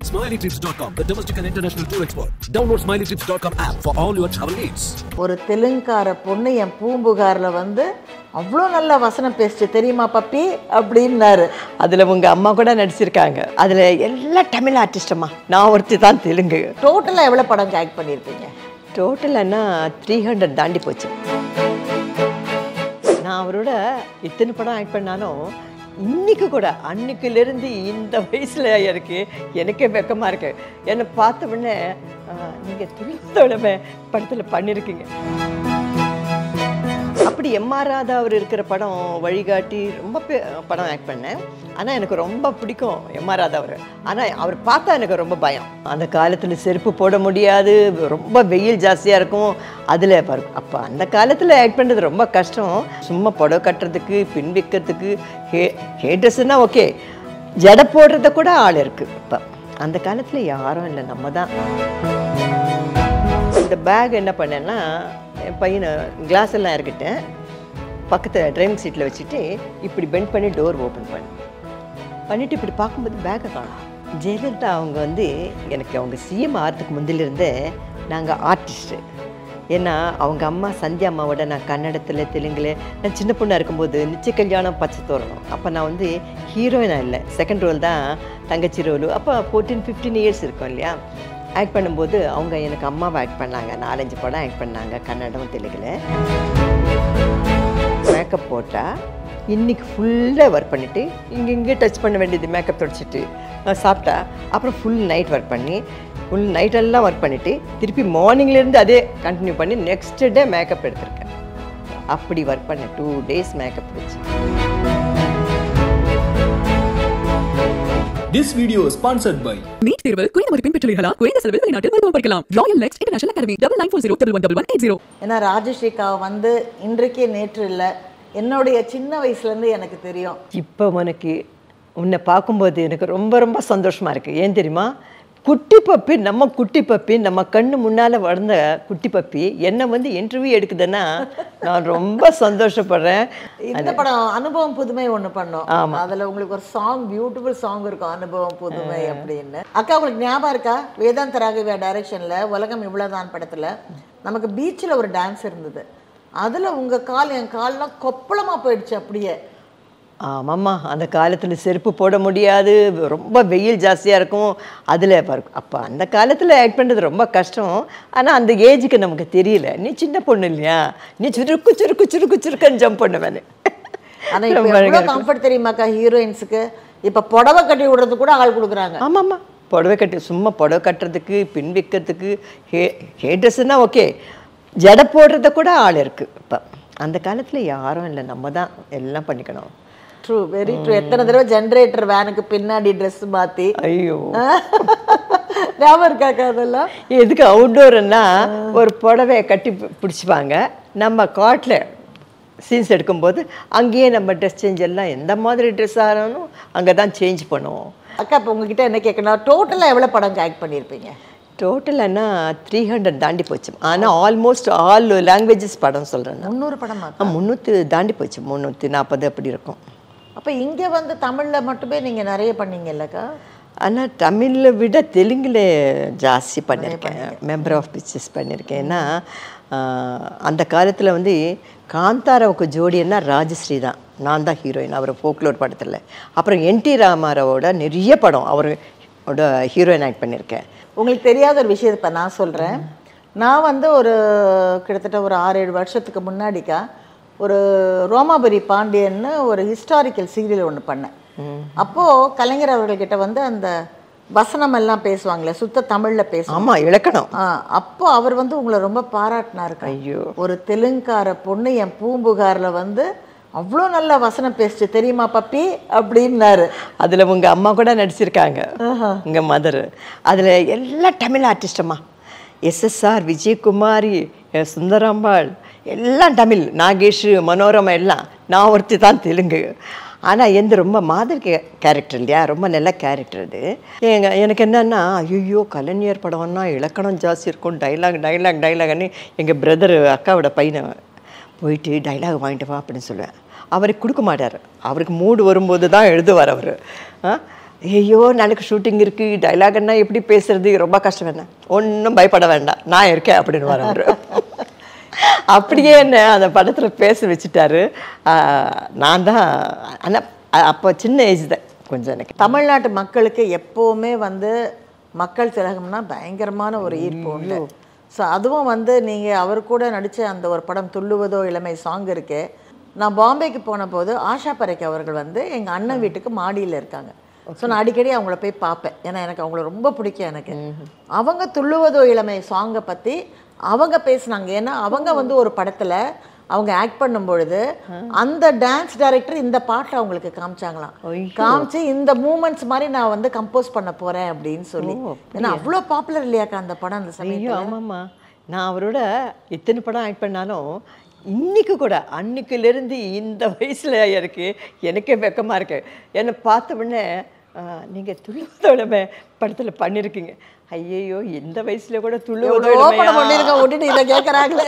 SmileyTrips.com, the domestic and international tour expert. Download SmileyTrips.com app for all your travel needs. ஒரு தெலுங்கார பொண்ணு என் பூம்புகாரில் வந்து அவ்வளோ நல்ல வசனம் பேசுச்சு தெரியுமா பப்பி அப்படின்னாரு அதில் உங்கள் அம்மா கூட நடிச்சிருக்காங்க அதில் எல்லா தமிழ் ஆர்டிஸ்டம்மா நான் ஒருத்தி தான் தெலுங்கு டோட்டலாக எவ்வளோ படம் ஆக்ட் பண்ணியிருப்பீங்க டோட்டலானா த்ரீ ஹண்ட்ரட் தாண்டி போச்சு நான் அவரோட இத்தனை படம் ஆக்ட் பண்ணாலும் இன்னைக்கு கூட அன்னைக்குலேருந்து இந்த வயசில் எனக்கு எனக்கே வெக்கமாக இருக்கு என்னை பார்த்த உடனே நீங்கள் துணித்தோட படத்தில் பண்ணியிருக்கீங்க அப்படி எம்ஆர் ராதா அவர் இருக்கிற படம் வழிகாட்டி ரொம்ப பே- படம் ஆக்ட் பண்ணேன் ஆனால் எனக்கு ரொம்ப பிடிக்கும் எம்ஆர் ராதா அவர் ஆனால் அவர் பார்த்தா எனக்கு ரொம்ப பயம் அந்த காலத்தில் செருப்பு போட முடியாது ரொம்ப வெயில் ஜாஸ்தியாக இருக்கும் அதில் அப்போ அந்த காலத்தில் ஆக்ட் பண்ணுறது ரொம்ப கஷ்டம் சும்மா புடவை கட்டுறதுக்கு பின் வைக்கிறதுக்கு ஹே ஹேர் ட்ரெஸ்ஸுன்னா ஓகே ஜடை போடுறத கூட ஆள் இருக்குது இப்போ அந்த காலத்தில் யாரும் இல்லை நம்ம தான் இந்த பேக் என்ன பண்ணேன்னா என் பையனை கிளாஸ் எல்லாம் இறக்கிட்டேன் பக்கத்தில் டிரைவிங் சீட்டில் வச்சுட்டு இப்படி பெண்ட் பண்ணி டோர் ஓப்பன் பண்ணேன் பண்ணிட்டு இப்படி பார்க்கும்போது பேக்கை காணும் ஜெயலலிதா அவங்க வந்து எனக்கு அவங்க சிஎம் ஆகிறதுக்கு முந்திலிருந்தே நாங்கள் ஆர்டிஸ்ட்டு ஏன்னா அவங்க அம்மா சந்தியா அம்மாவோட நான் கன்னடத்தில் தெலுங்குல நான் சின்ன பொண்ணாக இருக்கும்போது நிச்சய கல்யாணம் பச்சை தோறணும் அப்போ நான் வந்து ஹீரோயினாக இல்லை செகண்ட் ரோல் தான் தங்கச்சி ரோலு அப்போ ஃபோர்டீன் ஃபிஃப்டீன் இயர்ஸ் இருக்கும் இல்லையா ஆக்ட் பண்ணும்போது அவங்க எனக்கு அம்மாவை ஆக்ட் பண்ணாங்க நாலஞ்சு படம் ஆக்ட் பண்ணாங்க கன்னடம் தெலுங்குல மேக்கப் போட்டால் இன்னைக்கு ஃபுல்லாக ஒர்க் பண்ணிவிட்டு இங்கே இங்கே டச் பண்ண வேண்டியது மேக்கப் தொடச்சிட்டு நான் சாப்பிட்டா அப்புறம் ஃபுல் நைட் ஒர்க் பண்ணி ஃபுல் நைட்டெல்லாம் ஒர்க் பண்ணிவிட்டு திருப்பி மார்னிங்லேருந்து அதே கண்டினியூ பண்ணி நெக்ஸ்ட் டே மேக்கப் எடுத்திருக்கேன் அப்படி ஒர்க் பண்ணேன் டூ டேஸ் மேக்கப் வச்சு This video is sponsored by NEET தேர்வில் குறைந்த மதிப்பெண் பெற்றுள்ளீர்களா குறைந்த செலவில் வெளிநாட்டில் மருத்துவம் படிக்கலாம் royal next international academy double nine four zero double one double one eight zero ஏன்னா ராஜஸ்ரீகா வந்து இன்றைக்கே நேற்று இல்லை என்னுடைய சின்ன வயசுலேருந்து எனக்கு தெரியும் இப்போ உனக்கு உன்னை பார்க்கும்போது எனக்கு ரொம்ப ரொம்ப சந்தோஷமாக இருக்குது ஏன் தெரியுமா குட்டி பப்பி நம்ம குட்டி பப்பி நம்ம கண்ணு முன்னால் வளர்ந்த குட்டி பப்பி என்னை வந்து இன்டர்வியூ எடுக்குதுன்னா நான் ரொம்ப சந்தோஷப்படுறேன் இந்த படம் அனுபவம் புதுமை ஒன்று பண்ணோம் ஆமா. அதுல உங்களுக்கு ஒரு சாங் பியூட்டிஃபுல் சாங் இருக்கும் அனுபவம் புதுமை அப்படின்னு அக்கா உங்களுக்கு ஞாபகம் இருக்கா வேதாந்த ராகவியா டைரக்ஷன்ல உலகம் இவ்வளவுதான் படத்துல நமக்கு பீச்சில் ஒரு டான்ஸ் இருந்தது அதுல உங்க கால் என் கால்லாம் கொப்பளமா போயிடுச்சு அப்படியே ஆமாம்மா அந்த காலத்தில் செருப்பு போட முடியாது ரொம்ப வெயில் ஜாஸ்தியாக இருக்கும் அதில் அப்போ அந்த காலத்தில் ஆக்ட் பண்ணுறது ரொம்ப கஷ்டம் ஆனால் அந்த ஏஜுக்கு நமக்கு தெரியல நீ சின்ன பொண்ணு இல்லையா நீ சுருக்கு சுருக்கு சுருக்கு சுருக்குன்னு ஜம்ப் பண்ணுவேன் ஆனா இப்போ எவ்வளோ கம்ஃபர்ட் தெரியுமாக்கா ஹீரோயின்ஸுக்கு இப்ப புடவை கட்டி விடுறது கூட ஆள் கொடுக்குறாங்க ஆமாம்மா புடவை கட்டி சும்மா புடவை கட்டுறதுக்கு பின் வைக்கிறதுக்கு ஹே ஹேர் ட்ரெஸ்ஸுன்னா ஓகே ஜடை போடுறத கூட ஆள் இருக்குது இப்போ அந்த காலத்தில் யாரும் இல்லை நம்ம தான் எல்லாம் பண்ணிக்கணும் ட்ரூ வெரி ட்ரூ எத்தனை தடவை ஜென்ரேட்டர் வேனுக்கு பின்னாடி ட்ரெஸ் மாத்தி ஐயோ ஞாபகம் இருக்காக்கா அதெல்லாம் எதுக்கு அவுட்டோர்னா ஒரு புடவைய கட்டி பி- பிடிச்சிப்பாங்க நம்ம காட்டில் சீன்ஸ் எடுக்கும்போது அங்கேயே நம்ம ட்ரெஸ் சேஞ்ச் எல்லாம் எந்த மாதிரி ட்ரெஸ் ஆகணும் அங்கே தான் சேஞ்ச் பண்ணுவோம் அக்கா இப்போ உங்ககிட்ட என்ன கேட்கணும் டோட்டலாக எவ்வளோ படம் ஆக்ட் பண்ணியிருப்பீங்க டோட்டலானா த்ரீ ஹண்ட்ரட் தாண்டி போச்சு ஆனால் ஆல்மோஸ்ட் ஆல் லாங்குவேஜஸ் படம் சொல்கிறேன் முந்நூறு படமா முந்நூற்றி தாண்டி போச்சு முந்நூற்றி நாற்பது அப்படி இருக்கும் அப்போ இங்கே வந்து தமிழில் மட்டுமே நீங்கள் நிறைய பண்ணீங்கல்லக்கா ஆனால் தமிழில் விட தெலுங்கில் ஜாஸ்தி பண்ணியிருக்கேன் மெம்பர் ஆஃப் பிக்சர்ஸ் பண்ணியிருக்கேன் ஏன்னா ஆஹ், அந்த காலத்தில் வந்து காந்தாராவுக்கு ஜோடின்னா ராஜஸ்ரீ தான் நான் தான் ஹீரோயின் அவர் ஃபோக்லோர் படத்தில் அப்புறம் என்டி ராமாராவோட நிறைய படம் அவரோட ஹீரோயின் ஆக்ட் பண்ணியிருக்கேன் உங்களுக்கு தெரியாத ஒரு விஷயத்தை இப்போ நான் சொல்கிறேன் நான் வந்து ஒரு கிட்டத்தட்ட ஒரு ஆறு ஏழு வருஷத்துக்கு முன்னாடிக்கா ஒரு ரோமாபுரி பாண்டியன்னு ஒரு ஹிஸ்டாரிக்கல் சீரியல் ஒன்று பண்ணேன் அப்போது கலைஞர் அவர்கள்கிட்ட வந்து அந்த வசனம் எல்லாம் பேசுவாங்களே சுத்த தமிழில் பேசுவாங்க ஆமாம் இலக்கணம் ஆ, அப்போ அவர் வந்து உங்களை ரொம்ப பாராட்டினாரு ஐயோ ஒரு தெலுங்கார பொண்ணு என் பூம்புகாரில் வந்து அவ்வளோ நல்ல வசனம் பேசுச்சு தெரியுமா பப்பி அப்படின்னாரு அதில் உங்கள் அம்மா கூட நடிச்சிருக்காங்க உங்கள் மதர் அதில் எல்லா தமிழ் ஆர்டிஸ்டம்மா எஸ்எஸ்ஆர் விஜயகுமாரி அஹ் சுந்தராம்பாள் எல்லாம் தமிழ் நாகேஷ் மனோரமா எல்லாம் நான் ஒருத்தி தான் தெலுங்கு ஆனால் எந்த ரொம்ப மாதிரி கே கேரக்டர் இல்லையா ரொம்ப நல்ல கேரக்டர் அது எங்க எனக்கு என்னன்னா ஐயோ கலைஞர் படம்னா இலக்கணம் ஜாஸ்தி இருக்கும் டைலாக் டைலாக் டைலாக்னு எங்கள் பிரதர் அக்காவோட பையனை போயிட்டு டைலாக் வாங்கிட்டு வா அப்படின்னு சொல்லுவேன் அவருக்கு கொடுக்க மாட்டார் அவருக்கு மூடு வரும்போது தான் எழுதுவார் அவர் ஐயோ நாளைக்கு ஷூட்டிங் இருக்கு டைலாக்னா எப்படி பேசுறது ரொம்ப கஷ்டம் என்ன ஒன்றும் பயப்பட வேண்டாம் நான் இருக்கேன் அப்படின்னு வராரு அப்படியே என்ன அந்த படத்தில் பேச வச்சுட்டாரு ஆஹ் நான் தான் ஆனால் அப்போ சின்ன ஏஜ் தான் கொஞ்சம் எனக்கு தமிழ்நாட்டு மக்களுக்கு எப்போவுமே வந்து மக்கள் திலகம்னா பயங்கரமான ஒரு ஈர்ப்பு உண்டு ஸோ அதுவும் வந்து நீங்கள் அவர் கூட நடித்த அந்த ஒரு படம் துள்ளுவதோ இளமை சாங் இருக்கு நான் பாம்பேக்கு போன போது ஆஷா பரேக் அவர்கள் வந்து எங்கள் அண்ணன் வீட்டுக்கு மாடியில் இருக்காங்க ஸோ நான் அடிக்கடி அவங்கள போய் பார்ப்பேன் ஏன்னா எனக்கு அவங்கள ரொம்ப பிடிக்கும் எனக்கு அவங்க துள்ளுவதோ இளமை சாங்கை பற்றி அவங்க பேசுனாங்க ஏன்னா அவங்க வந்து ஒரு படத்தில் அவங்க ஆக்ட் பண்ணும் பொழுது அந்த டான்ஸ் டைரக்டர் இந்த பாட்டை அவங்களுக்கு காமிச்சாங்களாம் காமிச்சு இந்த மூமெண்ட்ஸ் மாதிரி நான் வந்து கம்போஸ் பண்ண போறேன் அப்படின்னு சொல்லி ஏன்னா அவ்வளோ பாப்புலர் இல்லையாக்கா அந்த படம் அந்த ஐயோ சமயத்தில் ஆமாம்மா நான் அவரோட எத்தனை படம் ஆக்ட் பண்ணாலும் இன்னைக்கு கூட அன்னைக்குலேருந்து இந்த வயசில் எனக்கு எனக்கே வெக்கமாக இருக்கு என்னை பார்த்த உடனே நீங்கள் துள்ளுவதோடமே படத்தில் பண்ணியிருக்கீங்க ஐயையோ இந்த வயசுல கூட துள்ளுவதோ ஓப்பன் பண்ணிருக்க விட்டுட்டு இதை கேட்குறாங்களே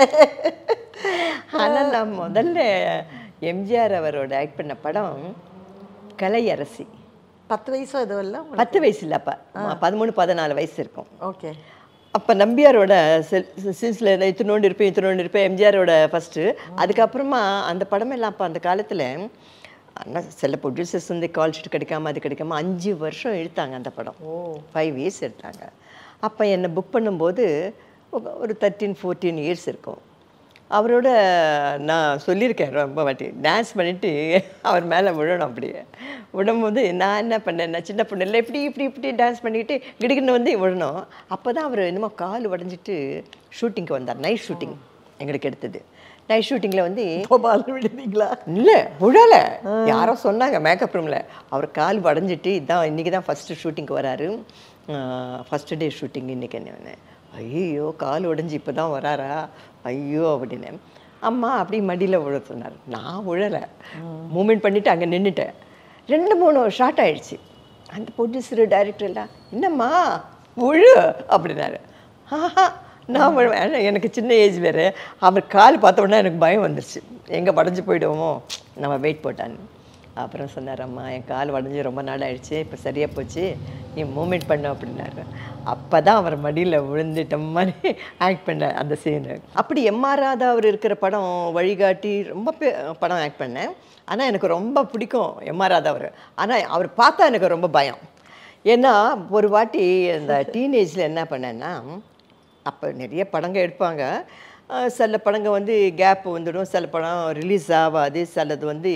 ஆனால் நான் முதல்ல எம்ஜிஆர் அவரோட ஆக்ட் பண்ண படம் கலையரசி பத்து வயசோ எதுவும் இல்லை பத்து வயசு இல்லை அப்போ பதிமூணு பதினாலு வயசு இருக்கும் ஓகே அப்போ நம்பியாரோட சீன்ஸில் இத்தனோண்டு இருப்பேன் இத்தனோண்டு இருப்பேன் எம்ஜிஆரோட ஃபஸ்ட்டு அதுக்கப்புறமா அந்த படமெல்லாம் அப்போ அந்த காலத்தில் ஆனால் சில ப்ரொடியூசர்ஸ் வந்து கால் ஷீட் கிடைக்காம அது கிடைக்காம அஞ்சு வருஷம் எடுத்தாங்க அந்த படம் ஃபைவ் இயர்ஸ் எடுத்தாங்க அப்போ என்னை புக் பண்ணும்போது ஒரு- ஒரு தேர்ட்டீன் ஃபோர்டீன் இயர்ஸ் இருக்கும் அவரோட நான் சொல்லியிருக்கேன் ரொம்ப வாட்டி டான்ஸ் பண்ணிட்டு அவர் மேலே விழணும் அப்படியே விடும்போது நான் என்ன பண்ணேன் நான் சின்ன பொண்ணு இல்லை இப்படி இப்படி இப்படி டான்ஸ் பண்ணிக்கிட்டு கிடுகின்னு வந்து விழணும் அப்போ தான் அவர் என்னமோ கால் உடஞ்சிட்டு ஷூட்டிங்க்கு வந்தார் நைட் ஷூட்டிங் எங்களுக்கு எடுத்தது நைட் ஷூட்டிங்கில் வந்து கோபால் விடுவீங்களா இல்லை விழலை யாரோ சொன்னாங்க மேக்கப் ரூமில் அவர் கால் உடஞ்சிட்டு இதான் இன்றைக்கி தான் ஃபஸ்ட்டு ஷூட்டிங்க்கு வராரு ஃபஸ்ட்டு டே ஷூட்டிங் இன்றைக்கி என்ன ஐயோ கால் உடைஞ்சு இப்போ தான் வராரா ஐயோ அப்படின்னு அம்மா அப்படி மடியில் விழ சொன்னார் நான் விழலை மூமெண்ட் பண்ணிவிட்டு அங்கே நின்றுட்டேன் ரெண்டு மூணு ஷார்ட் ஆயிடுச்சு அந்த ப்ரொடியூசர் டைரக்டர் எல்லாம் என்னம்மா விழு அப்படின்னாரு ஆஹா நான் விழுவேன். ஏன்னா எனக்கு சின்ன ஏஜ் வேறு அவர் கால் பார்த்த உடனே எனக்கு பயம் வந்துருச்சு எங்கே படைஞ்சு போயிடுவோமோ நம்ம வெயிட் போட்டான்னு அப்புறம் சொன்னார் அம்மா என் கால் உடஞ்சி ரொம்ப நாள் ஆயிடுச்சு இப்போ சரியாக போச்சு நீ மூமெண்ட் பண்ண அப்படின்னாரு அப்போ தான் அவர் மடியில் விழுந்துட்ட மாதிரி ஆக்ட் பண்ண அந்த சீனு அப்படி எம்ஆர் ராதா அவர் இருக்கிற படம் வழிகாட்டி ரொம்ப பே- படம் ஆக்ட் பண்ணேன் ஆனால் எனக்கு ரொம்ப பிடிக்கும் எம்ஆர் ராதா அவர் ஆனால் அவர் பார்த்தா எனக்கு ரொம்ப பயம் ஏன்னா ஒரு வாட்டி இந்த டீனேஜில் என்ன பண்ணேன்னா அப்போ நிறைய படங்க எடுப்பாங்க அஹ் சில படங்க வந்து கேப் வந்துடும் சில படம் ரிலீஸ் ஆகாது சிலது வந்து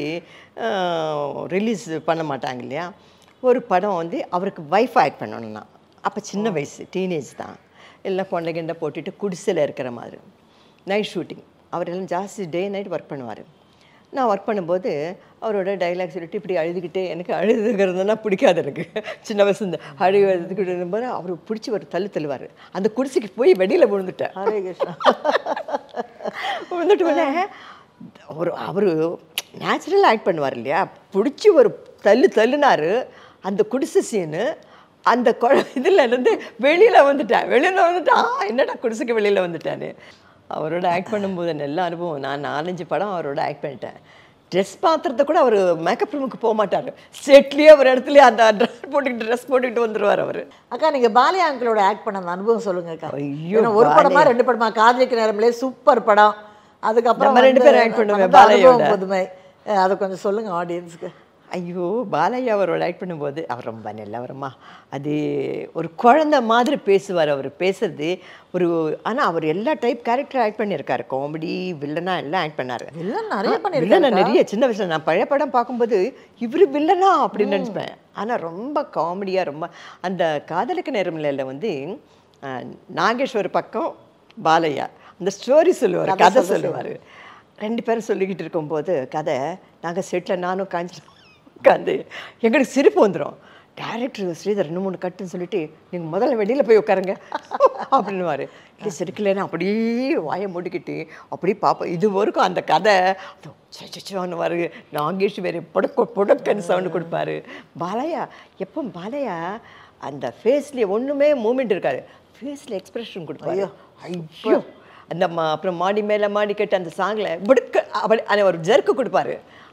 ரிலீஸ் பண்ண மாட்டாங்க இல்லையா ஒரு படம் வந்து அவருக்கு வைஃப் ஆக்ட் பண்ணணும்னா அப்போ சின்ன வயசு டீனேஜ் தான் எல்லாம் கொண்டை கிண்டை போட்டுட்டு குடிசையில் இருக்கிற மாதிரி நைட் ஷூட்டிங் அவரெல்லாம் ஜாஸ்தி டே நைட் ஒர்க் பண்ணுவார் நான் ஒர்க் பண்ணும்போது அவரோட டைலாக் சொல்லிட்டு இப்படி அழுதுகிட்டே எனக்கு அழுதுகிறதுனா பிடிக்காது எனக்கு சின்ன வயசு இந்த அழுகிறதுக்கிட்டு இருக்கும்போது அவர் பிடிச்சி ஒரு தள்ளு தள்ளுவார் அந்த குடிசைக்கு போய் வெளியில் விழுந்துட்டேன் ஹரே கிருஷ்ணா விழுந்துட்டு உடனே ஒரு அவர் நேச்சுரலாக ஆக்ட் பண்ணுவார் இல்லையா பிடிச்சி ஒரு தள்ளு தள்ளுனாரு அந்த குடிசை சீனு அந்த கொ இதில் இருந்து வெளியில் வந்துட்டேன் வெளியில் வந்துட்டான் என்னடா குடிசைக்கு வெளியில் வந்துட்டான்னு அவரோட ஆக்ட் பண்ணும்போது நல்ல அனுபவம் நான் நாலஞ்சு படம் அவரோட ஆக்ட் பண்ணிட்டேன் ட்ரெஸ் மாத்திரத்தை கூட அவர் மேக்கப் ரூமுக்கு போக மாட்டார் செட்லேயே ஒரு இடத்துல அந்த ட்ரெஸ் போட்டுக்கிட்டு ட்ரெஸ் போட்டுக்கிட்டு வந்துடுவார் அவர் அக்கா நீங்க பாலியா அங்கிளோட ஆக்ட் பண்ண அந்த அனுபவம் சொல்லுங்க அக்கா ஐயோ, ஏன்னா ஒரு படமா பாலியா. ரெண்டு படமா காதலிக்க நேரம்லே சூப்பர் படம் அதுக்கப்புறம் நம்ம ரெண்டு வந்து பேரும் act பண்ணுவோமே, அந்த அனுபவம் பாலையோட. புதுமை அஹ் அதை கொஞ்சம் சொல்லுங்க ஆடியன்ஸ்க்கு ஐயோ பாலையா அவரோட ஆக்ட் பண்ணும்போது அவர் ரொம்ப நல்லவரம்மா அது ஒரு குழந்தை மாதிரி பேசுவார் அவர் பேசுறது ஒரு ஆனால் அவர் எல்லா டைப் கேரக்டர் ஆக்ட் பண்ணியிருக்காரு காமெடி வில்லனா எல்லாம் ஆக்ட் பண்ணாரு வில்லன் நிறைய வில்லனா பண்ணியிருக்காருக்கா. நிறைய சின்ன வயசுல நான் பழைய படம் பார்க்கும்போது இவர் வில்லனா அப்படின்னு நினச்சிப்பேன் ஆனால் ரொம்ப காமெடியாக ரொம்ப அந்த காதலுக்கு நேரமில்ல வந்து அஹ், நாகேஷ் ஒரு பக்கம் பாலையா அந்த ஸ்டோரி சொல்லுவார் கதை கதை சொல்ல சொல்லுவார் ரெண்டு பேரும் சொல்லிக்கிட்டு இருக்கும்போது கதை நாங்கள் செட்டில் நானும் காஞ்சி உட்காந்து எங்களுக்கு சிரிப்பு வந்துடும் டேரக்டர் ஸ்ரீதர் ரெண்டு மூணு கட்டுன்னு சொல்லிட்டு நீங்கள் முதல்ல வெளியில் போய் உட்காருங்க அப்படின்னுவார் இல்லை சிரிக்கலைன்னா அப்படியே வாயை மூடிக்கிட்டு அப்படியே பார்ப்போம் இது வரைக்கும் அந்த கதை சச்சோன்னுவார் நாகேஷ் வேறு புடக்க புடக்கன்னு சவுண்டு கொடுப்பாரு பாலையா எப்போ பாலையா அந்த ஃபேஸ்லேயே ஒன்றுமே மூமெண்ட் இருக்காது ஃபேஸில் எக்ஸ்பிரஷன் கொடுப்பாரு ஐயோ அந்த மா அப்புறம் மாடி மேலே மாடி கட்டு அந்த சாங்கில் புடுக்க அப்படி அந்த ஒரு ஜர்க்கு கொடுப்பாரு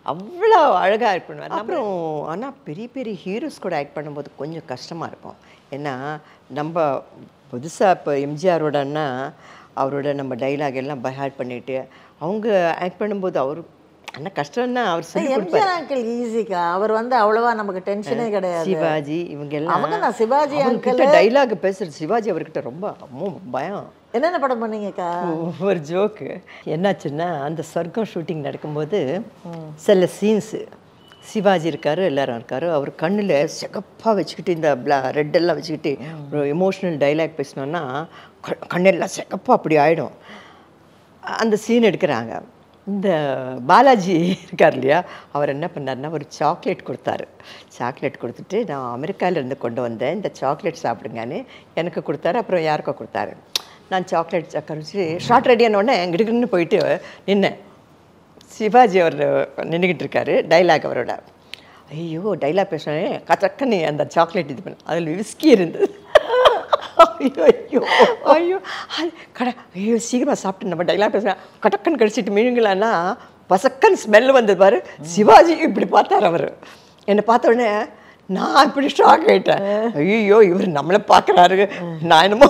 அவ்வளோ அழகாக ஆக்ட் பண்ணுவார் அப்புறம் ஆனால் பெரிய பெரிய ஹீரோஸ் கூட ஆக்ட் பண்ணும்போது கொஞ்சம் கஷ்டமாக இருக்கும் ஏன்னா நம்ம புதுசாக இப்போ எம்ஜிஆரோடன்னா அவரோட நம்ம டைலாக் எல்லாம் பைஹார்ட் பண்ணிட்டு அவங்க ஆக்ட் பண்ணும்போது அவர் ஆனால் கஷ்டம்னா அவர் சொல்லி கொடுப்பாரு எம்ஜிஆர் அங்கிள் ஈஸிக்கா அவர் வந்து அவ்வளவா நமக்கு டென்ஷனே கிடையாது சிவாஜி இவங்க எல்லாம் அவங்க நான் சிவாஜி அவர்கிட்ட டைலாக் பேசுறது சிவாஜி அவர்கிட்ட ரொம்ப அம்மோ பயம் என்னென்ன படம் பண்ணீங்கக்கா ஒரு ஜோக்கு என்னாச்சுன்னா அந்த சொர்க்கம் ஷூட்டிங் நடக்கும்போது சில சீன்ஸு சிவாஜி இருக்காரு எல்லாரும் இருக்காரு அவர் கண்ணில் சிகப்பாக வச்சுக்கிட்டு இந்த பிளா ரெட்டெல்லாம் வச்சுக்கிட்டு ஒரு எமோஷ்னல் டைலாக் பேசினோன்னா க- கண்ணெல்லாம் சிகப்பாக அப்படி ஆகிடும் அந்த சீன் எடுக்கிறாங்க இந்த பாலாஜி இருக்கார் இல்லையா அவர் என்ன பண்ணாருன்னா ஒரு சாக்லேட் கொடுத்தாரு சாக்லேட் கொடுத்துட்டு நான் அமெரிக்கால இருந்து கொண்டு வந்தேன் இந்த சாக்லேட் சாப்பிடுங்கன்னு எனக்கு கொடுத்தாரு அப்புறம் யாருக்கோ கொடுத்தாரு நான் சாக்லேட் கரைச்சி ஷார்ட் ரெடியான உடனே கிடுக்குன்னு போயிட்டு நின்னேன் சிவாஜி அவர் நின்றுக்கிட்டு இருக்காரு டைலாக் அவரோட ஐயோ டைலாக் பேசுனே கச்சக்கன்னு அந்த சாக்லேட் இது பண்ண அதில் விஸ்கி இருந்தது ஐயோ ஐயோ ஐயோ அது கடை ஐயோ சீக்கிரமாக சாப்பிட்டு நம்ம டைலாக் பேசுகிறேன் கடக்கன்னு கடிச்சிட்டு மீனுங்களான்னா பசக்கன் ஸ்மெல் வந்தது பாரு சிவாஜி இப்படி பார்த்தார் அவர் என்னை பார்த்த உடனே நான் இப்படி ஷாக் ஆயிட்டேன் ஐயோ இவர் நம்மளை பார்க்குறாரு நான் என்னமோ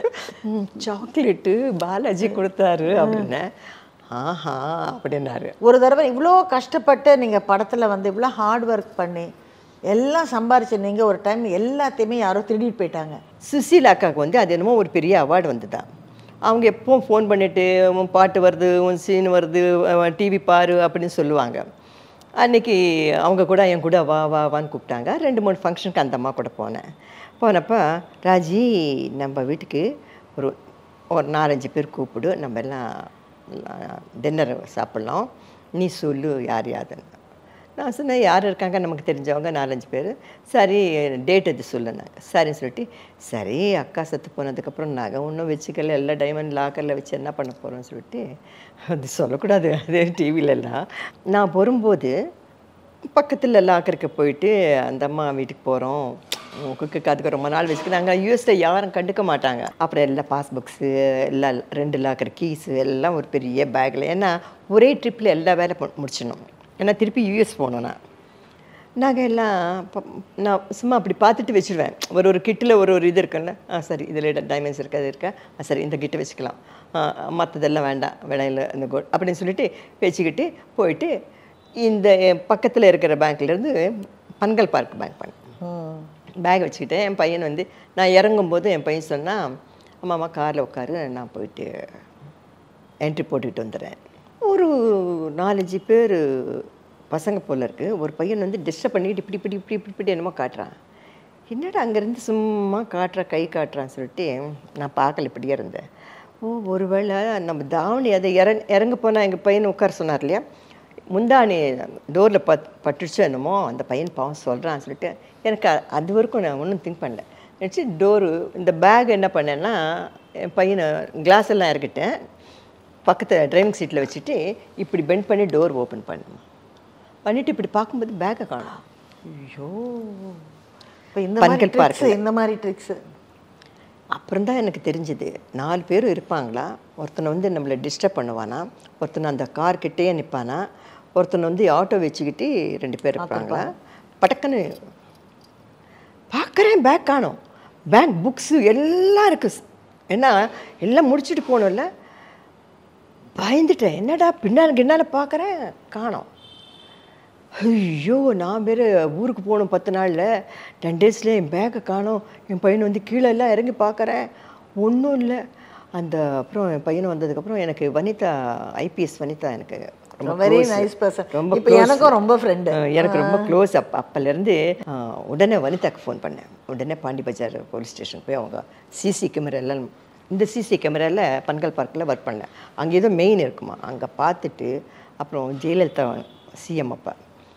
சாக்லேட்டு பாலாஜி கொடுத்தாரு அப்படின்னு ஆஹா அப்படின்னாரு ஒரு தடவை இவ்வளோ கஷ்டப்பட்டு நீங்க படத்துல வந்து இவ்வளோ ஹார்ட் ஒர்க் பண்ணி எல்லாம் சம்பாரிச்சு நீங்க ஒரு டைம் எல்லாத்தையுமே யாரோ திருடிட்டு போயிட்டாங்க சுசீலா அக்காவுக்கு வந்து அது என்னமோ ஒரு பெரிய அவார்டு வந்துதான் அவங்க எப்பவும் ஃபோன் பண்ணிட்டு உன் பாட்டு வருது உன் சீன் வருது டிவி பாரு அப்படின்னு சொல்லுவாங்க அன்னைக்கு அவங்க கூட என் கூட வா வா வான்னு கூப்பிட்டாங்க ரெண்டு மூணு ஃபங்க்ஷனுக்கு அந்த அம்மா கூட போனேன் போனப்போ ராஜி நம்ம வீட்டுக்கு ஒரு ஒரு நாலஞ்சு பேர் கூப்பிடு நம்ம எல்லாம் டின்னர் சாப்பிட்லாம் நீ சொல்லு யார் யாருன்னு நான் சொன்னேன் யார் இருக்காங்க நமக்கு தெரிஞ்சவங்க நாலஞ்சு பேர் சரி டேட் எது சொல்லுனாங்க சரின்னு சொல்லிட்டு சரி அக்கா செத்து போனதுக்கப்புறம் நகை ஒன்றும் வச்சுக்கல எல்லாம் டைமண்ட் லாக்கரில் வச்சு என்ன பண்ண போகிறோம்னு சொல்லிட்டு அது சொல்லக்கூடாது அது டிவிலெல்லாம் நான் வரும்போது பக்கத்தில் லாக்கருக்கு போயிட்டு அந்த அம்மா வீட்டுக்கு போகிறோம் குக்குக்கு அதுக்கு ரொம்ப நாள் வச்சுக்கு நாங்கள் யூஎஸில் யாரும் கண்டுக்க மாட்டாங்க அப்புறம் எல்லா பாஸ்புக்ஸு எல்லா ரெண்டு லாக்கர் கீஸு எல்லாம் ஒரு பெரிய பேக்கில் ஏன்னா ஒரே ட்ரிப்பில் எல்லா வேலை பு- முடிச்சிடணும் ஏன்னா திருப்பி யூஎஸ் போகணும் நான் நாங்கள் எல்லாம் ப- நான் சும்மா அப்படி பார்த்துட்டு வச்சுருவேன் ஒரு ஒரு கிட்டில் ஒரு ஒரு இது இருக்குல்ல ஆ சரி இதில் டைமண்ட்ஸ் இருக்கு அது இருக்கா ஆ சரி இந்த கிட்ட வச்சுக்கலாம் மற்றதெல்லாம் வேண்டாம் விடையில் இந்த கோல்ட் அப்படின்னு சொல்லிட்டு வச்சுக்கிட்டு போயிட்டு இந்த பக்கத்தில் இருக்கிற பேங்க்லேருந்து பன்கல் பார்க் பேங்க் பண்ணேன் பேக் வச்சுக்கிட்டேன் என் பையன் வந்து நான் இறங்கும்போது என் பையன் சொன்னான் அம்மா அம்மா காரில் உட்காரு நான் போயிட்டு என்ட்ரி போட்டுக்கிட்டு வந்துடுறேன் ஒரு நாலஞ்சு பேர் பசங்க போல இருக்கு ஒரு பையன் வந்து டிஸ்டர்ப் பண்ணிட்டு இப்படி இப்படி இப்படி இப்படி இப்படி என்னமோ காட்டுறான் என்னடா அங்கேருந்து சும்மா காட்டுறா கை காட்டுறான்னு சொல்லிட்டு நான் பார்க்கல இப்படியே இருந்தேன் ஓ ஒருவேளை நம்ம தாவணி அதை இறங்க இறங்க போனால் எங்கள் பையன் உட்கார சொன்னார் இல்லையா முந்தானி டோரில் பட் பட்டுச்சு என்னமோ அந்த பையன் பாவம் சொல்கிறான்னு சொல்லிட்டு எனக்கு அ- அது வரைக்கும் நான் ஒன்றும் திங்க் பண்ணல நினச்சி டோரு இந்த பேக் என்ன பண்ணேன்னா என் பையனை கிளாஸ் எல்லாம் இறக்கிட்டேன் பக்கத்தில் டிரைவிங் சீட்டில் வச்சுட்டு இப்படி பெண்ட் பண்ணி டோர் ஓப்பன் பண்ணேன் பண்ணிவிட்டு இப்படி பார்க்கும்போது பேக்கை காணும் ஐயோ இப்போ இந்த மாதிரி பன்கல் ட்ரிக்ஸ் பார்க்கல. இந்த மாதிரி ட்ரிக்ஸு அப்புறம் தான் எனக்கு தெரிஞ்சது நாலு பேர் இருப்பாங்களா ஒருத்தனை வந்து நம்மளை டிஸ்டர்ப் பண்ணுவானா ஒருத்தனை அந்த கார் கிட்டேயே நிற்பானா ஒருத்தனை வந்து ஆட்டோ வச்சுக்கிட்டு ரெண்டு பேர் இருப்பாங்களா பட்டக்குன்னு பார்க்குறேன் பேக் காணோம் பேங்க் புக்ஸு எல்லாம் இருக்கு ஏன்னா எல்லாம் முடிச்சுட்டு போகணும்ல பயந்துட்டேன் என்னடா பின்னால் கின்னால பார்க்குறேன் காணோம் ஐயோ நான் வேறு ஊருக்கு போகணும் பத்து நாளில் டென் டேஸில் என் பேக்கை காணோம் என் பையன் வந்து கீழே எல்லாம் இறங்கி பார்க்குறேன் ஒன்றும் இல்லை அந்த அப்புறம் என் பையன் வந்ததுக்கப்புறம் எனக்கு வனிதா ஐபிஎஸ் வனிதா எனக்கு ரொம்ப வெரி close. நைஸ் பர்சன் ரொம்ப இப்போ close. எனக்கும் ரொம்ப ஃப்ரெண்டு அஹ் எனக்கு ரொம்ப க்ளோஸ் அப் அப்போலேருந்து உடனே வனிதாக்கு ஃபோன் பண்ணேன் உடனே பாண்டி பஜார் போலீஸ் ஸ்டேஷன் போய் அவங்க சிசி கேமரா எல்லாம் இந்த சிசி கேமராவில் பன்கல் பார்க்கில் ஒர்க் பண்ணேன் அங்கே ஏதோ மெயின் இருக்குமா அங்கே பார்த்துட்டு அப்புறம் ஜெயலலிதா சிஎம் அப்பா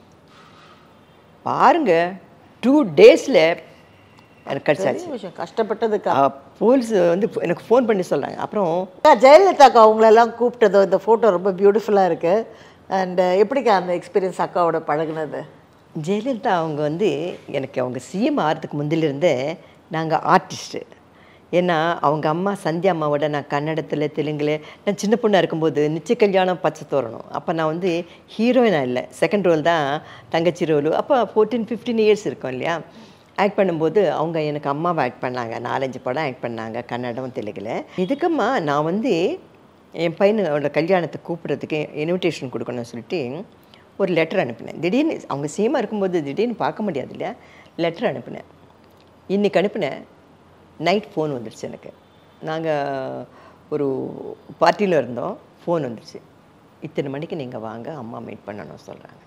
பாருங்க டூ டேஸில் எனக்கு கிடச்சாச்சு பெரிய விஷயம் கஷ்டப்பட்டதுக்கா போலீஸ் வந்து எனக்கு ஃபோன் பண்ணி சொல்கிறாங்க அப்புறம் அக்கா, ஜெயலலிதாக்கா அவங்களெல்லாம் கூப்பிட்டதோ இந்த ஃபோட்டோ ரொம்ப பியூட்டிஃபுல்லாக இருக்குது அண்ட் எப்படிக்கா அந்த எக்ஸ்பீரியன்ஸ் அக்காவோட பழகுனது ஜெயலலிதா அவங்க வந்து எனக்கு அவங்க சிஎம் ஆகிறதுக்கு முந்திலிருந்தே நாங்கள் ஆர்டிஸ்ட்டு ஏன்னா அவங்க அம்மா சந்தியா அம்மாவோட நான் கன்னடத்தில் தெலுங்குல நான் சின்ன பொண்ணாக இருக்கும்போது நிச்சய கல்யாணம் பச்சை தோரணும் அப்போ நான் வந்து ஹீரோயினாக இல்லை செகண்ட் ரோல் தான் தங்கச்சி ரோல் அப்போ ஃபோர்டீன் ஃபிஃப்டீன் இயர்ஸ் இருக்கும் இல்லையா ஆக்ட் பண்ணும்போது அவங்க எனக்கு அம்மாவை ஆக்ட் பண்ணாங்க நாலஞ்சு படம் ஆக்ட் பண்ணாங்க கன்னடம் தெலுங்குல இதுக்கம்மா நான் வந்து என் பையனோட கல்யாணத்தை கூப்பிட்றதுக்கு இன்விடேஷன் கொடுக்கணும்னு சொல்லிட்டு ஒரு லெட்டர் அனுப்பினேன் திடீர்னு அவங்க சேமாக இருக்கும்போது திடீர்னு பார்க்க முடியாது இல்லையா லெட்டர் அனுப்பினேன் இன்னைக்கு அனுப்பினேன் நைட் ஃபோன் வந்துடுச்சு எனக்கு நாங்கள் ஒரு பார்ட்டியில் இருந்தோம் ஃபோன் வந்துடுச்சு இத்தனை மணிக்கு நீங்கள் வாங்க அம்மா மீட் பண்ணணும் சொல்கிறாங்க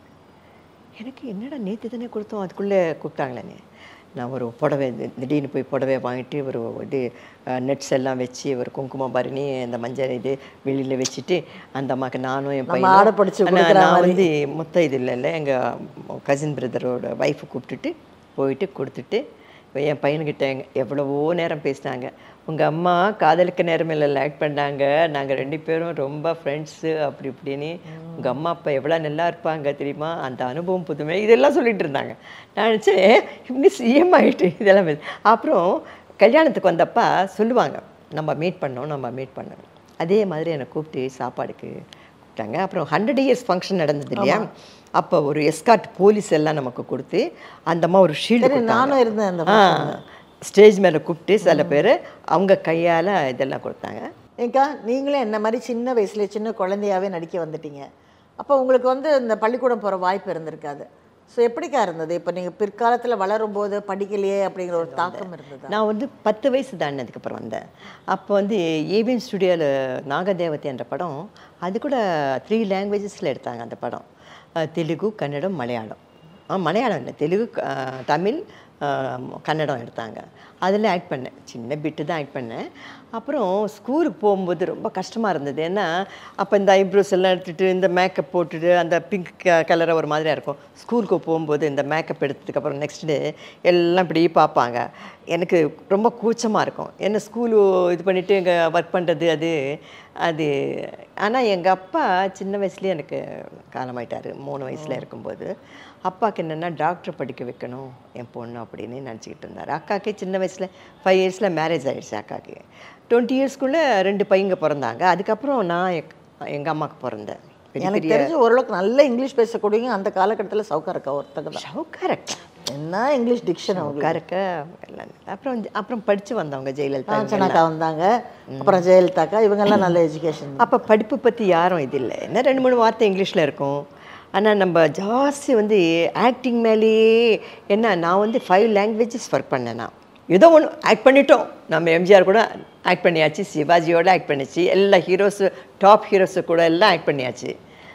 எனக்கு என்னடா நேற்று தானே கொடுத்தோம் அதுக்குள்ளே கூப்பிட்டாங்களேன்னு நான் ஒரு புடவை தி- திடீர்னு போய் புடவை வாங்கிட்டு ஒரு இது நெட்ஸ் எல்லாம் வச்சு ஒரு குங்குமம் பரணி அந்த மஞ்சள் இது வெளியில் வச்சுட்டு அந்த அம்மாவுக்கு நானும் என் நம்ம பையனும் ஆடை பிடிச்சு ஆனா, கொடுக்குற நான் மாதிரி. வந்து மொத்தம் இது இல்லைல்ல எங்கள் கசின் பிரதரோட ஒய்ஃபை கூப்பிட்டுட்டு போயிட்டு கொடுத்துட்டு என் பையன்கிட்ட எங்க- எவ்வளவோ நேரம் பேசினாங்க உங்கள் அம்மா காதலுக்கு நேரம் இல்லை ஆக்ட் பண்ணாங்க நாங்கள் ரெண்டு பேரும் ரொம்ப ஃப்ரெண்ட்ஸு அப்படி இப்படின்னு உங்கள் அம்மா அப்பா எவ்வளோ நல்லா இருப்பாங்க தெரியுமா அந்த அனுபவம் புதுமை இதெல்லாம் சொல்லிட்டு இருந்தாங்க நான் நினச்சேன் இப்படி சிஎம் ஆகிட்டு இதெல்லாம் பேசு- அப்புறம் கல்யாணத்துக்கு வந்தப்பா சொல்லுவாங்க நம்ம மீட் பண்ணோம் நம்ம மீட் பண்ணோம் அதே மாதிரி என்னை கூப்பிட்டு சாப்பாடுக்கு கூப்பிட்டாங்க அப்புறம் ஹண்ட்ரட் இயர்ஸ் ஃபங்க்ஷன் நடந்தது இல்லையா அப்போ ஒரு எஸ்கார்ட் போலீஸ் எல்லாம் நமக்கு கொடுத்து அந்த அம்மா ஒரு ஷீல்டு சரி, நானும் இருந்தேன் அந்த ஆ ஸ்டேஜ் மேலே கூப்பிட்டு சில பேர் அவங்க கையால் இதெல்லாம் கொடுத்தாங்க ஏங்கா நீங்களும் என்ன மாதிரி சின்ன வயசுல சின்ன குழந்தையாவே நடிக்க வந்துட்டீங்க அப்போ உங்களுக்கு வந்து இந்த பள்ளிக்கூடம் போகிற வாய்ப்பு இருந்திருக்காது ஸோ எப்படிக்கா இருந்தது இப்போ நீங்கள் பிற்காலத்தில் வளரும்போது படிக்கலையே அப்படிங்கிற ஒரு தாக்கம் இருந்ததா நான் வந்து பத்து வயசு தாண்டினதுக்கப்புறம் வந்தேன் அப்போ வந்து ஏவிஎம் ஸ்டுடியோவில் நாகதேவதை என்ற படம் அது கூட த்ரீ லாங்குவேஜஸில் எடுத்தாங்க அந்த படம் அஹ், தெலுங்கு கன்னடம் மலையாளம் ஆ, மலையாளம் இல்லை தெலுங்கு அஹ், தமிழ் அஹ், கன்னடம் எடுத்தாங்க அதில் ஆக்ட் பண்ணேன் சின்ன பிட்டு தான் ஆக்ட் பண்ணேன் அப்புறம் ஸ்கூலுக்கு போகும்போது ரொம்ப கஷ்டமாக இருந்தது ஏன்னா அப்போ இந்த ஐப்ரோஸ் எல்லாம் எடுத்துகிட்டு இந்த மேக்கப் போட்டுட்டு அந்த பிங்க் கலரை ஒரு மாதிரியாக இருக்கும் ஸ்கூலுக்கு போகும்போது இந்த மேக்கப் எடுத்ததுக்கப்புறம் நெக்ஸ்ட் டே எல்லாம் இப்படி பார்ப்பாங்க எனக்கு ரொம்ப கூச்சமாக இருக்கும் என்ன ஸ்கூலு இது பண்ணிவிட்டு இங்கே ஒர்க் பண்ணுறது அது அது ஆனால் எங்கள் அப்பா சின்ன வயசுலேயே எனக்கு காலமாயிட்டார் மூணு வயசில் இருக்கும்போது அப்பாவுக்கு என்னென்னா டாக்டர் படிக்க வைக்கணும் என் பொண்ணு அப்படின்னு நினச்சிக்கிட்டு இருந்தார் அக்காவுக்கு சின்ன வயசில் ஃபைவ் இயர்ஸில் மேரேஜ் ஆயிடுச்சு அக்காவுக்கு டுவெண்ட்டி இயர்ஸ்க்குள்ளே ரெண்டு பையங்க பிறந்தாங்க அதுக்கப்புறம் நான் எங்கள் அம்மாவுக்கு பிறந்தேன் பெரிய எனக்கு பெரிய தெரிஞ்சு ஓரளவுக்கு நல்ல இங்கிலீஷ் பேசக்கூடியவங்க அந்த காலகட்டத்தில் சவுக்கா இருக்கா ஒருத்தங்க தான் ஷவுக்காரக்கா என்ன இங்கிலீஷ் டிக்ஷன் அவங்க ஷவுக்காரக்கா எல்லாம் அப்புறம் வந்து- அப்புறம் படித்து வந்தவங்க ஜெயலலிதா இவங்க காஞ்சனாக்கா வந்தாங்க அப்புறம் ஜெயலலிதாக்கா இவங்கெல்லாம் நல்ல எஜுகேஷன் அப்போ படிப்பு பற்றி யாரும் இது இல்லை என்ன ரெண்டு மூணு வார்த்தை இங்கிலீஷில் இருக்கும் ஆனால் நம்ம ஜாஸ்தி வந்து ஆக்டிங் மேலேயே என்ன நான் வந்து ஃபைவ் லாங்குவேஜஸ் ஒர்க் பண்ணேன் நான் ஏதோ ஒன்று ஆக்ட் பண்ணிட்டோம் நம்ம எம்ஜிஆர் கூட ஆக்ட் பண்ணியாச்சு சிவாஜியோட ஆக்ட் பண்ணிச்சு எல்லா ஹீரோஸு டாப் ஹீரோஸு கூட எல்லாம் ஆக்ட் பண்ணியாச்சு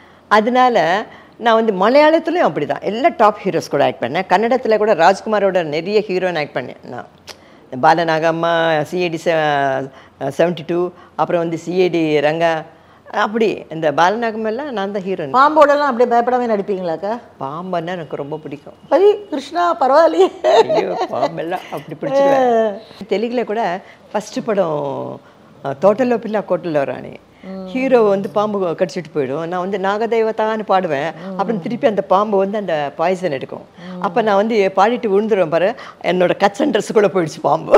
அதனால நான் வந்து மலையாளத்துலேயும் அப்படி தான் எல்லா டாப் ஹீரோஸ் கூட ஆக்ட் பண்ணேன் கன்னடத்தில் கூட ராஜ்குமாரோட நிறைய ஹீரோயின் ஆக்ட் பண்ணேன் நான் இந்த பாலநாகம்மா சிஐடி செவன்ட்டி டூ அப்புறம் வந்து சிஐடி ரங்கா அப்படி இந்த பாலநாகமெல்லாம் நான் தான் ஹீரோயின் பாம்போடெல்லாம் அப்படியே பயப்படாம நடிப்பீங்களாக்கா பாம்பன்னா எனக்கு ரொம்ப பிடிக்கும் ஐ கிருஷ்ணா பரவாயில்லையே ஐயோ பாம்பெல்லாம் அப்படி பிடிச்சிருவேன் தெலுங்குல கூட ஃபஸ்ட்டு படம் அஹ், தோட்டலோ பில்லா கோட்டலோ ராணி ஹீரோ வந்து பாம்பு கடிச்சிட்டு போயிடும் நான் வந்து நாகதேவதான்னு பாடுவேன் அப்புறம் திருப்பி அந்த பாம்பு வந்து அந்த பாய்சன் எடுக்கும் அப்போ நான் வந்து பாடிட்டு விழுந்துருவேன் பாரு என்னோட கச்சன் ட்ரெஸ் கூட போயிடுச்சு பாம்பு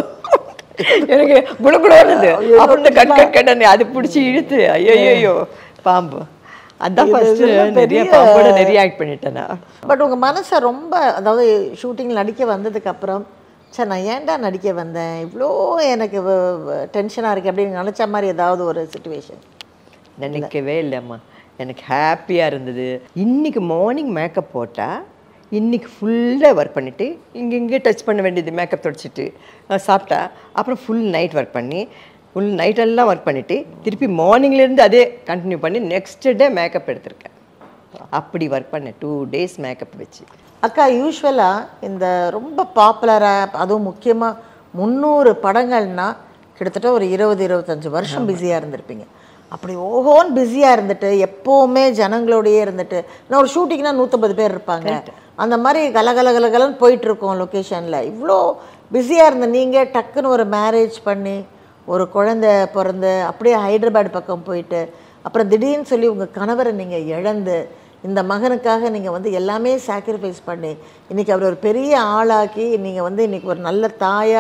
எனக்கு குளகுளம் இருந்தது அப்புறம் இந்த கட் கட் கட்டனே அது பிடிச்சி இழுத்து ஐயோ பாம்பு அதான் ஃபர்ஸ்ட் இதெல்லாம் நிறைய பெரிய- பாம்போட நிறைய ஆக்ட் பண்ணிட்டேன் நான் பட் உங்கள் மனசை ரொம்ப அதாவது ஷூட்டிங்கில் நடிக்க வந்ததுக்கு அப்புறம் சரி நான் ஏன்டா நடிக்க வந்தேன் இவ்வளோ எனக்கு டென்ஷனாக இருக்குது அப்படின்னு நினச்ச மாதிரி ஏதாவது ஒரு சுச்சுவேஷன் நினைக்கவே இல்லைம்மா எனக்கு ஹாப்பியாக இருந்தது இன்னைக்கு மார்னிங் மேக்கப் போட்டால் இன்னைக்கு ஃபுல்லாக ஒர்க் பண்ணிவிட்டு இங்கே இங்கே டச் பண்ண வேண்டியது மேக்கப் தொடச்சிட்டு அஹ் சாப்பிட்டா அப்புறம் ஃபுல் நைட் ஒர்க் பண்ணி ஃபுல் நைட்டெல்லாம் ஒர்க் பண்ணிவிட்டு திருப்பி மார்னிங்லேருந்து அதே கண்டினியூ பண்ணி நெக்ஸ்ட் டே மேக்கப் எடுத்திருக்கேன் அப்படி ஒர்க் பண்ணேன் டூ டேஸ் மேக்கப் வச்சு அக்கா யூஸ்வலாக இந்த ரொம்ப பாப்புலராக அதுவும் முக்கியமாக முந்நூறு படங்கள்னா கிட்டத்தட்ட ஒரு இருபது இருபத்தஞ்சு வருஷம் பிஸியாக இருந்திருப்பீங்க அப்படி ஓஹோன்னு பிஸியாக இருந்துட்டு எப்போவுமே ஜனங்களோடயே இருந்துட்டு நான் ஒரு ஷூட்டிங்னா நூற்றம்பது பேர் இருப்பாங்க அந்த மாதிரி கலகல கலகலன்னு போயிட்டு இருக்கோம் லொக்கேஷனில் இவ்வளோ பிஸியாக இருந்த நீங்கள் டக்குன்னு ஒரு மேரேஜ் பண்ணி ஒரு குழந்தை பிறந்து அப்படியே ஹைதராபாத் பக்கம் போயிட்டு அப்புறம் திடீர்னு சொல்லி உங்கள் கணவரை நீங்கள் இழந்து இந்த மகனுக்காக நீங்கள் வந்து எல்லாமே சாக்ரிஃபைஸ் பண்ணி இன்றைக்கி அவர் ஒரு பெரிய ஆளாக்கி நீங்கள் வந்து இன்றைக்கி ஒரு நல்ல தாயாக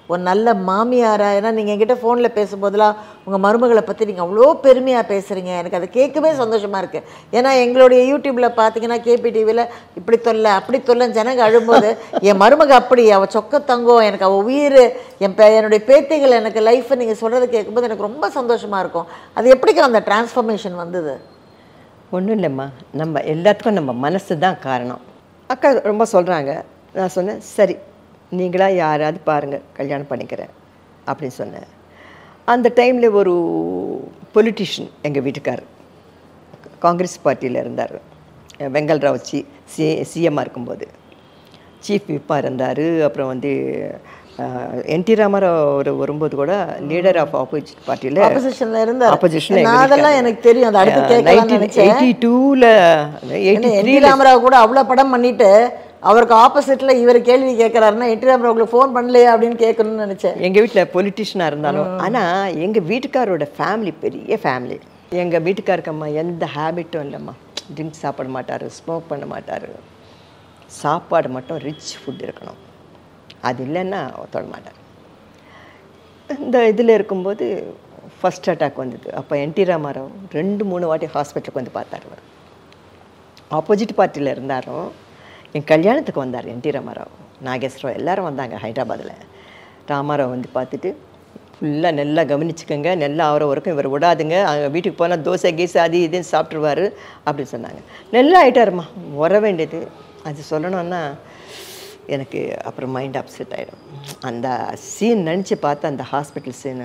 ஒரு நல்ல மாமியாரா ஏன்னா நீங்கள் என்கிட்ட ஃபோனில் பேசும்போதெல்லாம் உங்கள் மருமகளை பற்றி நீங்கள் அவ்வளோ பெருமையாக பேசுகிறீங்க எனக்கு அதை கேட்கவே சந்தோஷமாக இருக்குது ஏன்னா எங்களுடைய யூடியூப்பில் பார்த்தீங்கன்னா கேபி டிவியில் இப்படி தொல்லை அப்படி தொல்லை ஜனங்க அழும்போது என் மருமக அப்படி அவள் சொக்க தங்கம் எனக்கு அவள் உயிர் என் பே என்னுடைய பேத்திகள் எனக்கு லைஃப்பை நீங்கள் சொல்கிறத கேட்கும்போது எனக்கு ரொம்ப சந்தோஷமாக இருக்கும் அது எப்படிக்கா அந்த டிரான்ஸ்ஃபர்மேஷன் வந்தது ஒன்றும் இல்லைம்மா நம்ம எல்லாத்துக்கும் நம்ம மனசு தான் காரணம் அக்கா ரொம்ப சொல்கிறாங்க நான் சொன்னேன் சரி நீங்களா யாராவது பாருங்கள் கல்யாணம் பண்ணிக்கிறேன் அப்படின்னு சொன்னேன் அந்த டைமில் ஒரு பொலிட்டிஷியன் எங்கள் வீட்டுக்காரர் காங்கிரஸ் பார்ட்டியில் இருந்தார் வெங்கல் ராவ் சி சி சிஎம்மாக இருக்கும்போது சீஃப் விப்பாக இருந்தார் அப்புறம் வந்து என்டி ராமராவ் ஒரு வரும்போது கூட லீடர் ஆஃப் ஆப்போசிட் பார்ட்டியில் ஆப்போசிஷன்ல இருந்தார் ஆப்போசிஷன் நான் அதெல்லாம் எனக்கு தெரியும் அது அடுத்து கேட்கலாம்னு நினைச்சேன் எயிட்டி டூவில் எயிட்டி என் டி ராமராவ் கூட அவ்வளோ படம் பண்ணிட்டு அவருக்கு ஆப்போசிட்ல இவர் கேள்வி கேட்கறாருன்னா என் டி ராமராவ் உங்களுக்கு ஃபோன் பண்ணலையா அப்படின்னு கேட்கணும்னு நினைச்சேன் எங்கள் வீட்டில் பொலிட்டிஷியனாக இருந்தாலும் ஆனால் எங்கள் வீட்டுக்காரோட ஃபேமிலி பெரிய ஃபேமிலி எங்கள் வீட்டுக்காருக்கு அம்மா எந்த ஹேபிட்டும் இல்லைம்மா ட்ரிங்க்ஸ் சாப்பிட மாட்டார் ஸ்மோக் பண்ண மாட்டார் சாப்பாடு மட்டும் ரிச் ஃபுட் இருக்கணும் அது இல்லைன்னா தொட மாட்டார் இந்த இதில் இருக்கும்போது ஃபர்ஸ்ட் அட்டாக் வந்தது அப்போ என்டி ராமாராவ் ரெண்டு மூணு வாட்டி ஹாஸ்பிட்டலுக்கு வந்து பார்த்தாரு அவர் ஆப்போசிட் பார்ட்டியில் இருந்தாரும் என் கல்யாணத்துக்கு வந்தார் என்டி ராமாராவ் நாகேஸ்வரம் எல்லாரும் வந்தாங்க ஹைதராபாத்தில் ராமாராவ் வந்து பார்த்துட்டு ஃபுல்லாக நல்லா கவனிச்சுக்கோங்க நல்லா ஆகிற வரைக்கும் இவர் விடாதுங்க அங்கே வீட்டுக்கு போனால் தோசை கீசை அது இதுன்னு சாப்பிட்ருவாரு அப்படின்னு சொன்னாங்க நல்லா ஆயிட்டாருமா வர வேண்டியது அது சொல்லணும்னா எனக்கு அப்புறம் மைண்ட் அப்செட் ஆகிடும் அந்த சீன் நினச்சி பார்த்து அந்த ஹாஸ்பிட்டல் சீனு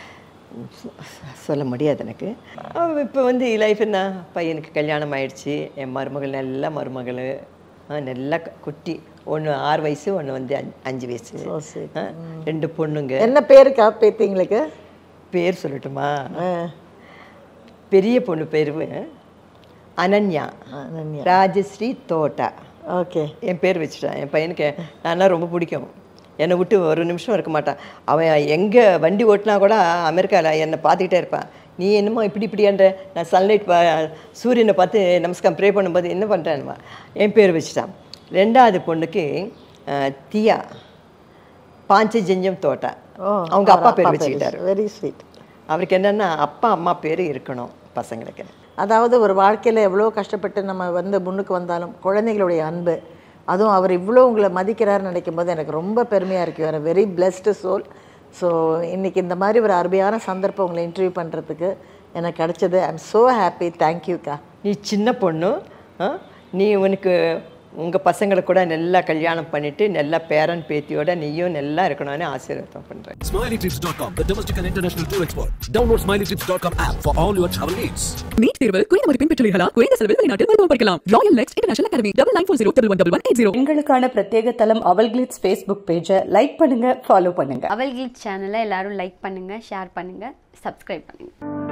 சொல்ல முடியாது எனக்கு இப்போ வந்து லைஃப் என்ன பையனுக்கு கல்யாணம் ஆயிடுச்சு என் மருமகள் நல்ல மருமகள் ஆ, நல்லா க- குட்டி ஒன்று ஆறு வயசு ஒன்று வந்து அஞ்சு- அஞ்சு வயசு sweet. ஆ, ரெண்டு பொண்ணுங்க என்ன பேருக்கா பேத்திங்களுக்கு பேர் சொல்லட்டுமா பெரிய பொண்ணு பேர் அனன்யா அனன்யா. ராஜஸ்ரீ தோட்டா ஓகே என் பேர் வச்சுட்டேன் என் பையனுக்கு நான்னா ரொம்ப பிடிக்கும் என்னை விட்டு ஒரு நிமிஷம் இருக்க மாட்டான் அவன் எங்கே வண்டி ஓட்டினா கூட அமெரிக்காவில் என்னை பார்த்துக்கிட்டே இருப்பான் நீ என்னமோ இப்படி இப்படின்ற நான் சன்லைட் பா சூரியனை பார்த்து நமஸ்காரம் ப்ரே பண்ணும்போது என்ன பண்ணுறேன்மா என் பேர் வச்சுட்டான் ரெண்டாவது பொண்ணுக்கு அஹ், தியா பாஞ்சஜஞ்சம் தோட்டா அவங்க அப்பா பேர் வச்சுக்கிட்டாரு வெரி ஸ்வீட் அவருக்கு என்னென்னா அப்பா அம்மா பேர் இருக்கணும் பசங்களுக்கு அதாவது ஒரு வாழ்க்கையில் எவ்வளோ கஷ்டப்பட்டு நம்ம வந்து முன்னுக்கு வந்தாலும் குழந்தைகளுடைய அன்பு அதுவும் அவர் இவ்வளோ உங்களை மதிக்கிறாருன்னு நினைக்கும் போது எனக்கு ரொம்ப பெருமையாக இருக்கு வேறு வெரி பிளெஸ்டு சோல் ஸோ இன்னைக்கு இந்த மாதிரி ஒரு அருமையான சந்தர்ப்பம் உங்களை இன்டர்வியூ பண்ணுறதுக்கு எனக்கு கிடைச்சது ஐ எம் ஸோ ஹாப்பி தேங்க்யூக்கா நீ சின்ன பொண்ணு ஆ? நீ உனக்கு உங்கள் பசங்களை கூட நல்லா கல்யாணம் பண்ணிட்டு நல்லா பேரன் பேத்தியோட நீயும் நல்லா இருக்கணும்னு ஆசீர்வாதம் பண்ணுறேன் SmileyTrips.com, the domestic and international tour expert. Download SmileyTrips.com app for all your travel needs. NEET தேர்வில் குறைந்த மதிப்பெண் பெற்றுள்ளீர்களா குறைந்த செலவில் வெளிநாட்டில் மருத்துவம் படிக்கலாம் royal next international academy double nine four zero double one double one eight zero எங்களுக்கான பிரத்யேக தளம் அவல் கிளிட்ஸ் ஃபேஸ்புக் பேஜை லைக் பண்ணுங்க ஃபாலோ பண்ணுங்க அவல் கிளிட் சேனலை எல்லாரும் லைக் பண்ணுங்க ஷேர் பண்ணுங்க சப்ஸ்கிரைப் பண்ணுங்க